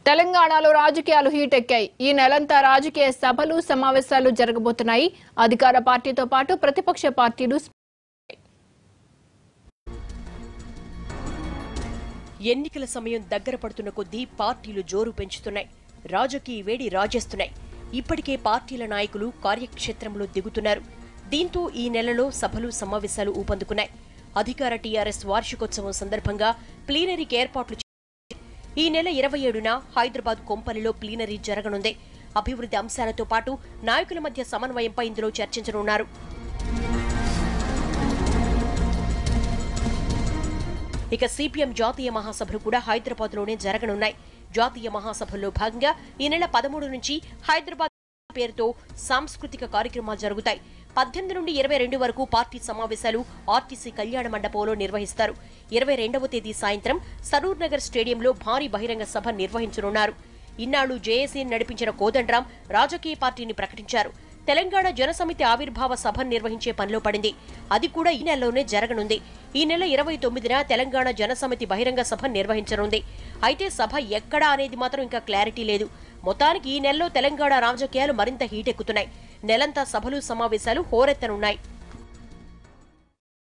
తెలంగాణలో రాజకీయాలు హీట్ ఎక్కాయి ఈ నెలంతా రాజకీయ సభలు సమావేశాలు జరగబోతున్నాయి అధికార పార్టీతో పాటు ప్రతిపక్ష పార్టీలు ఎన్నికల సమయం దగ్గర పడుతున్న కొద్దీ పార్టీలు జోరు పెంచుతున్నాయి రాజకీయ వేడి రాజేస్తున్నాయి ఇప్పటికే పార్టీల నాయకులు కార్యక్షేత్రంలో దిగుతున్నారు దీంతో ఈ నెలలో సభలు సమావేశాలు ఊపందుకున్నాయి అధికార టీఆర్ఎస్ వార్షికోత్సవం సందర్భంగా ప్లీనరీకి ఏర్పాట్లు చే- ఈ నెల ఇరవై ఏడున హైదరాబాద్ కొంపల్లిలో ప్లీనరీ జరగనుంది అభివృద్ధి అంశాలతో పాటు నాయకుల మధ్య సమన్వయంపై ఇందులో చర్చించనున్నారు ఇక సిపిఎం జాతీయ మహాసభలు కూడా హైదరాబాద్ లోనే జరగనున్నాయి జాతీయ మహాసభల్లో భాగంగా ఈ నెల పదమూడు నుంచి హైదరాబాద్ పేరుతో సాంస్కృతిక కార్యక్రమాలు జరుగుతాయి పద్దెనిమిది నుండి ఇరవై రెండు వరకు పార్టీ సమావేశాలు ఆర్టీసీ కళ్యాణ మండపంలో నిర్వహిస్తారు ఇరవై రెండవ తేదీ సాయంత్రం సరూర్ నగర్ స్టేడియంలో భారీ బహిరంగ సభ నిర్వహించనున్నారు ఇన్నాళ్లు జేఏసీని నడిపించిన కోదండరాం రాజకీయ పార్టీని ప్రకటించారు తెలంగాణ జనసమితి ఆవిర్భావ సభను నిర్వహించే పనిలో పడింది అది కూడా ఈ నెలలోనే జరగనుంది ఈ నెల ఇరవై తొమ్మిదిన తెలంగాణ జనసమితి బహిరంగ సభ నిర్వహించనుంది అయితే సభ ఎక్కడా అనేది మాత్రం ఇంకా క్లారిటీ లేదు మొత్తానికి ఈ నెలలో తెలంగాణ రాజకీయాలు మరింత హీటెక్కుతున్నాయి నెలంతా సభలు సమావేశాలు హోరెత్తనున్నాయి